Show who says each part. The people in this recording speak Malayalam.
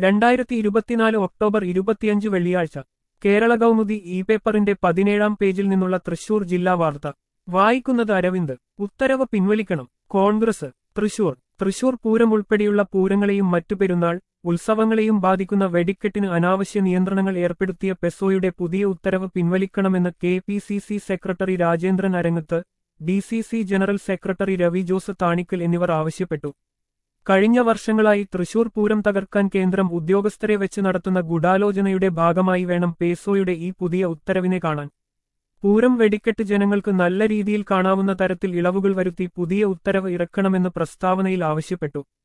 Speaker 1: രണ്ടായിരത്തി ഇരുപത്തിനാല് ഒക്ടോബർ ഇരുപത്തിയഞ്ച് വെള്ളിയാഴ്ച കേരള കൗമുദി ഇ പേപ്പറിന്റെ പതിനേഴാം പേജിൽ നിന്നുള്ള തൃശൂർ ജില്ലാ വാർത്ത വായിക്കുന്നത് അരവിന്ദ് ഉത്തരവ് പിൻവലിക്കണം കോൺഗ്രസ് തൃശൂർ തൃശൂർ പൂരം ഉൾപ്പെടെയുള്ള പൂരങ്ങളെയും മറ്റു പെരുന്നാൾ ഉത്സവങ്ങളെയും ബാധിക്കുന്ന വെടിക്കെട്ടിന് അനാവശ്യ നിയന്ത്രണങ്ങൾ ഏർപ്പെടുത്തിയ പെസോയുടെ പുതിയ ഉത്തരവ് പിൻവലിക്കണമെന്ന് K P C C secretary Rajendran Arangath D C C general secretary Ravi Jose Thanikkal എന്നിവർ ആവശ്യപ്പെട്ടു കഴിഞ്ഞ വർഷങ്ങളായി തൃശൂർ പൂരം തകർക്കാൻ കേന്ദ്രം ഉദ്യോഗസ്ഥരെ വെച്ച് നടത്തുന്ന ഗൂഢാലോചനയുടെ ഭാഗമായി വേണം പേസോയുടെ ഈ പുതിയ ഉത്തരവിനെ കാണാൻ പൂരം വെടിക്കെട്ട് ജനങ്ങൾക്ക് നല്ല രീതിയിൽ കാണാവുന്ന തരത്തിൽ ഇളവുകൾ വരുത്തി പുതിയ ഉത്തരവ് ഇറക്കണമെന്ന് പ്രസ്താവനയിൽ ആവശ്യപ്പെട്ടു